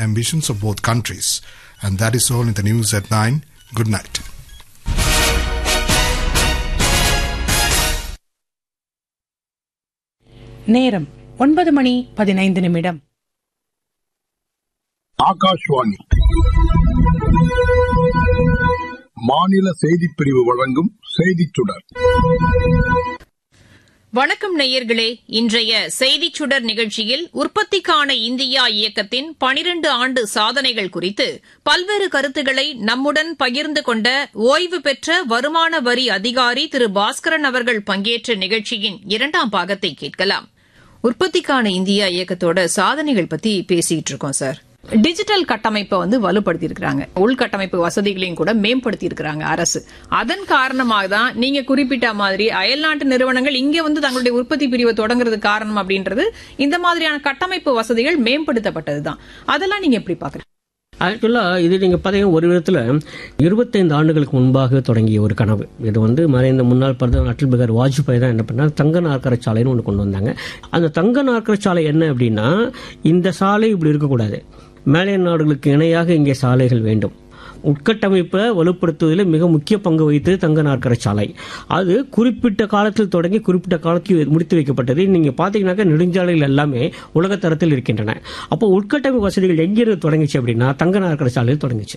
ambitions of both countries. And that is all in the news at 9. Good night. நேரம் ஒன்பது மணி பதினைந்து நிமிடம் ஆகாஷ்வாணி மாநில செய்திப் பிரிவு வழங்கும் செய்திச் சுடர் வணக்கம் நேயர்களே இன்றைய செய்திச் சுடர் நிகழ்ச்சியில் உற்பத்திக்கான இந்தியா இயக்கத்தின் பனிரண்டு ஆண்டு சாதனைகள் குறித்து பல்வேறு கருத்துக்களை நம்முடன் பகிர்ந்து கொண்ட ஓய்வு பெற்ற வருமான வரி அதிகாரி திரு பாஸ்கரன் அவர்கள் பங்கேற்ற நிகழ்ச்சியின் இரண்டாம் பாகத்தை கேட்கலாம் உற்பத்திக்கான இந்தியா இயக்கத்தோட சாதனைகள் பத்தி பேசிட்டு இருக்கோம் சார் டிஜிட்டல் கட்டமைப்பை வந்து வலுப்படுத்தி இருக்கிறாங்க உள்கட்டமைப்பு வசதிகளையும் கூட மேம்படுத்தி இருக்கிறாங்க அரசு அதன் காரணமாக தான் நீங்க குறிப்பிட்ட மாதிரி அயல்நாட்டு நிறுவனங்கள் இங்க வந்து தங்களுடைய உற்பத்தி பிரிவை தொடங்குறது காரணம் அப்படின்றது இந்த மாதிரியான கட்டமைப்பு வசதிகள் மேம்படுத்தப்பட்டதுதான் அதெல்லாம் நீங்க எப்படி பாக்குறீங்க ஆக்சுவலாக இது நீங்கள் பார்த்தீங்கன்னா ஒரு விதத்தில் இருபத்தைந்து ஆண்டுகளுக்கு முன்பாக தொடங்கிய ஒரு கனவு இது வந்து மறைந்த முன்னாள் பிரதமர் அடல் பிகார் வாஜ்பாய் தான் என்ன பண்ணார் தங்க நாற்கர சாலைன்னு ஒன்று கொண்டு வந்தாங்க அந்த தங்க நாற்கர சாலை என்ன அப்படின்னா இந்த சாலை இப்படி இருக்கக்கூடாது மேலை நாடுகளுக்கு இணையாக இங்கே சாலைகள் வேண்டும் உட்கட்டமைப்பை வலுப்படுத்துவதில் மிக முக்கிய பங்கு வகித்தது தங்க நாற்கர சாலை அது குறிப்பிட்ட காலத்தில் தொடங்கி குறிப்பிட்ட காலத்தில் முடித்து வைக்கப்பட்டது நீங்க பாத்தீங்கன்னாக்க நெடுஞ்சாலைகள் எல்லாமே உலகத்தரத்தில் இருக்கின்றன அப்போ உட்கட்டமைப்பு வசதிகள் எங்கிருந்து தொடங்குச்சு அப்படின்னா தங்க நாற்கர சாலையில் தொடங்குச்சு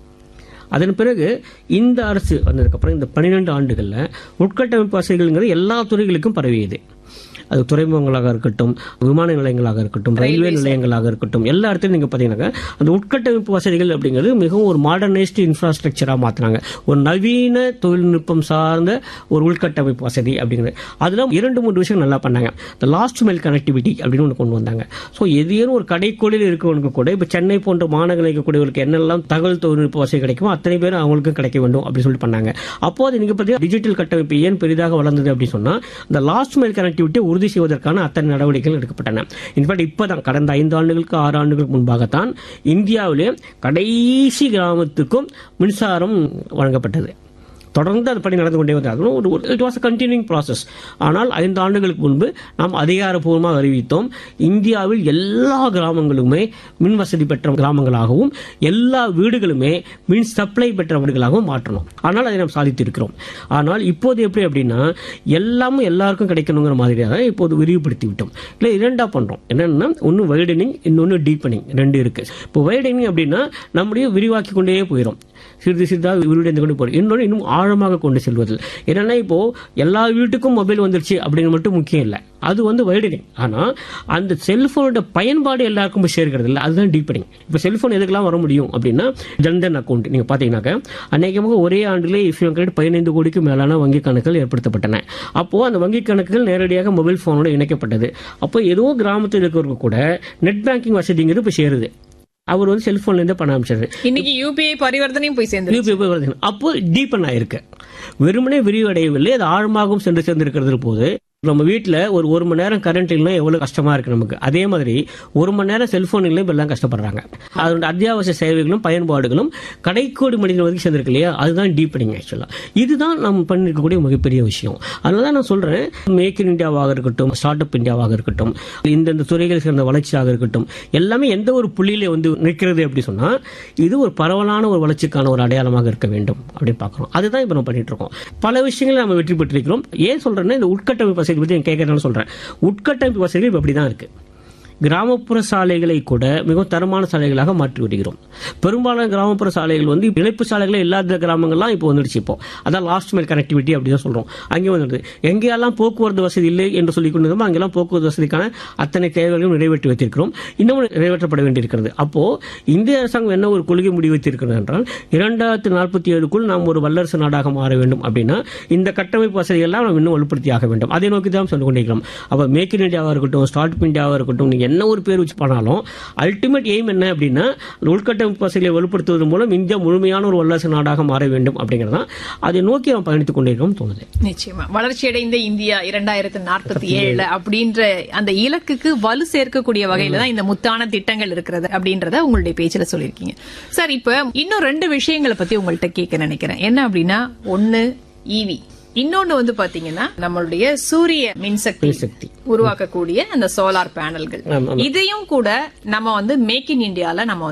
அதன் பிறகு இந்த அரசு வந்ததுக்கப்புறம் இந்த பன்னிரெண்டு ஆண்டுகளில் உட்கட்டமைப்பு வசதிகள்ங்கிறது எல்லா துறைகளுக்கும் பரவியது அது துறைமுகங்களாக இருக்கட்டும் விமான நிலையங்களாக இருக்கட்டும் ரயில்வே நிலையங்களாக இருக்கட்டும் எல்லா இடத்துலையும் நீங்கள் பார்த்தீங்கன்னாக்கா அந்த உட்கட்டமைப்பு வசதிகள் அப்படிங்கிறது மிகவும் ஒரு மாடர்னைஸ்டு இன்ஃப்ராஸ்ட்ரக்சராக மாற்றினாங்க ஒரு நவீன தொழில்நுட்பம் சார்ந்த ஒரு உள்கட்டமைப்பு வசதி அப்படிங்கிறது அதில் இரண்டு மூன்று விஷயம் நல்லா பண்ணாங்க இந்த லாஸ்ட் மைல் கனெக்டிவிட்டி அப்படின்னு ஒன்று கொண்டு வந்தாங்க ஸோ எதையும் ஒரு கடைக்கோளில் இருக்கவனுக்கு கூட இப்போ சென்னை போன்ற மாநகரில் இருக்கக்கூடியவர்களுக்கு என்னெல்லாம் தகவல் தொழில்நுட்ப வசதி கிடைக்குமோ அத்தனை பேரும் அவங்களுக்கும் கிடைக்க வேண்டும் அப்படின்னு சொல்லிட்டு பண்ணாங்க அப்போது நீங்கள் பார்த்தீங்கன்னா டிஜிட்டல் கட்டமைப்பு ஏன் பெரிதாக வளர்ந்தது அப்படின்னு சொன்னால் இந்த லாஸ்ட் மைல் கனெக்டிவிட்டி உறுதி செய்வதற்கான அத்தனை நடவடிக்கைகள் எடுக்கப்பட்டன இன்ஃபேக்ட் இப்போ தான் கடந்த ஐந்து ஆண்டுகளுக்கு ஆறு ஆண்டுகளுக்கு முன்பாகத்தான் இந்தியாவிலே கடைசி கிராமத்துக்கும் மின்சாரம் வழங்கப்பட்டது தொடர்ந்து அது பணி நடந்து கொண்டே வந்தது அதுவும் ஒரு இட் வாஸ் கண்டினியூங் ப்ராசஸ் ஆனால் ஐந்து ஆண்டுகளுக்கு முன்பு நாம் அதிகாரப்பூர்வமாக அறிவித்தோம் இந்தியாவில் எல்லா கிராமங்களுமே மின் வசதி பெற்ற கிராமங்களாகவும் எல்லா வீடுகளுமே மின் சப்ளை பெற்ற வீடுகளாகவும் மாற்றணும் ஆனால் அதை நாம் சாதித்திருக்கிறோம் ஆனால் இப்போது எப்படி அப்படின்னா எல்லாமும் எல்லாருக்கும் கிடைக்கணுங்கிற மாதிரியாக இப்போது விரிவுபடுத்தி விட்டோம் இல்லை இரண்டா பண்றோம் என்னன்னா ஒன்று வைடனிங் இன்னொன்று டீப்பனிங் ரெண்டு இருக்கு இப்போ வைடனிங் அப்படின்னா நம்முடைய விரிவாக்கி கொண்டே போயிடும் சிறிது சிறிதாக விரிவடைந்து கொண்டு போகிறோம் இன்னொன்று இன்னும் ஆழமாக கொண்டு செல்வதில் என்னன்னா இப்போ எல்லா வீட்டுக்கும் மொபைல் வந்துருச்சு அப்படிங்கிறது மட்டும் முக்கியம் இல்லை அது வந்து வைடனிங் ஆனால் அந்த செல்போனோட பயன்பாடு எல்லாருக்கும் போய் சேர்க்கிறது இல்லை அதுதான் டீப்பனிங் இப்போ செல்போன் எதுக்கெல்லாம் வர முடியும் அப்படின்னா ஜன்தன் அக்கௌண்ட் நீங்கள் பார்த்தீங்கன்னாக்க அநேகமாக ஒரே ஆண்டிலே இஃபியம் கிரெடிட் பதினைந்து கோடிக்கு மேலான வங்கி கணக்குகள் ஏற்படுத்தப்பட்டன அப்போ அந்த வங்கி கணக்குகள் நேரடியாக மொபைல் ஃபோனோட இணைக்கப்பட்டது அப்போ ஏதோ கிராமத்தில் இருக்கிறவங்க கூட நெட் பேங்கிங் வசதிங்கிறது இப்போ சேருது அவர் வந்து செல்போன்ல இருந்தே பண்ண ஆரம்பிச்சாரு இன்னைக்கு யூபிஐ பரிவர்த்தனையும் போய் சேர்ந்து யூபிஐ போய் வருது. அப்போ டீப்பன் ஆயிருக்கு வெறுமனே விரிவடையவில்லை அது ஆழமாகவும் சென்று சேர்ந்திருக்கிறது போது நம்ம வீட்டில் ஒரு ஒரு மணி நேரம் கரண்ட் இல்லைனா எவ்வளோ கஷ்டமா இருக்கு நமக்கு அதே மாதிரி ஒரு மணி நேரம் செல்போன் இல்லை எல்லாம் கஷ்டப்படுறாங்க அதோட அத்தியாவசிய சேவைகளும் பயன்பாடுகளும் கடைக்கோடி மனிதன் வரைக்கும் சேர்ந்திருக்கு இல்லையா அதுதான் டீப்பனிங் ஆக்சுவலாக இதுதான் நம்ம பண்ணிருக்கக்கூடிய மிகப்பெரிய விஷயம் அதனால தான் நான் சொல்றேன் மேக் இன் இந்தியாவாக இருக்கட்டும் ஸ்டார்ட் அப் இந்தியாவாக இருக்கட்டும் இந்தந்த துறைகள் சேர்ந்த வளர்ச்சியாக இருக்கட்டும் எல்லாமே எந்த ஒரு புள்ளியில வந்து நிற்கிறது அப்படி சொன்னா இது ஒரு பரவலான ஒரு வளர்ச்சிக்கான ஒரு அடையாளமாக இருக்க வேண்டும் அப்படின்னு பார்க்குறோம் அதுதான் இப்போ நம்ம பண்ணிட்டு இருக்கோம் பல விஷயங்களை நம்ம வெற்றி பெற்றிருக்கிறோம் ஏன் சொல்றேன்னா இந்த உட்கட்டமைப்பு வசதி பற்றி கேட்கறதுன்னு சொல்றேன் உட்கட்டமைப்பு வசதிகள் இப்போ அப்படி தான் இருக்கு கிராமப்புற சாலைகளை கூட மிகவும் தரமான சாலைகளாக மாற்றி வருகிறோம் பெரும்பாலான கிராமப்புற சாலைகள் வந்து இணைப்பு சாலைகளே இல்லாத கிராமங்கள்லாம் இப்போ வந்துடுச்சு இப்போ அதான் லாஸ்ட் மைல் கனெக்டிவிட்டி அப்படி தான் சொல்றோம் அங்கே வந்துடுது எங்கெல்லாம் போக்குவரத்து வசதி இல்லை என்று சொல்லி கொண்டிருந்தோம் அங்கெல்லாம் போக்குவரத்து வசதிக்கான அத்தனை தேவைகளையும் நிறைவேற்றி வைத்திருக்கிறோம் இன்னமும் நிறைவேற்றப்பட வேண்டியிருக்கிறது அப்போ இந்திய அரசாங்கம் என்ன ஒரு கொள்கை முடிவு வைத்திருக்கிறது என்றால் இரண்டாயிரத்தி நாற்பத்தி ஏழுக்குள் நாம் ஒரு வல்லரசு நாடாக மாற வேண்டும் அப்படின்னா இந்த கட்டமைப்பு வசதியெல்லாம் நாம் இன்னும் வலுப்படுத்தி ஆக வேண்டும் அதை நோக்கி தான் சொல்லி கொண்டிருக்கிறோம் அப்போ மேக் இன் இந்தியாவாக இருக்கட்டும் ஸ்டார்ட் அப் இந்தியாவாக இருக்கட்டும் நீங்க என்ன ஒரு பேர் வச்சு பண்ணாலும் அல்டிமேட் எய்ம் என்ன அப்படின்னா அந்த உள்கட்டமைப்பு வசதிகளை வலுப்படுத்துவதன் மூலம் இந்தியா முழுமையான ஒரு வல்லரசு நாடாக மாற வேண்டும் அப்படிங்கிறது தான் அதை நோக்கி நாம் பயணித்துக் கொண்டிருக்கிறோம் தோணுது நிச்சயமா வளர்ச்சியடைந்த இந்தியா இரண்டாயிரத்து நாற்பத்தி ஏழுல அப்படின்ற அந்த இலக்குக்கு வலு சேர்க்கக்கூடிய வகையில தான் இந்த முத்தான திட்டங்கள் இருக்கிறது அப்படின்றத உங்களுடைய பேச்சுல சொல்லியிருக்கீங்க சார் இப்ப இன்னும் ரெண்டு விஷயங்களை பத்தி உங்கள்ட்ட கேட்க நினைக்கிறேன் என்ன அப்படின்னா ஒன்னு ஈவி இன்னொன்னு வந்து பாத்தீங்கன்னா நம்மளுடைய சூரிய மின்சக்தி மின்சக்தி. உருவாக்கக்கூடிய அந்த சோலார் பேனல்கள் ஆமா, ஆமா. இதையும் கூட நம்ம வந்து மேக் இன் இந்தியால நம்ம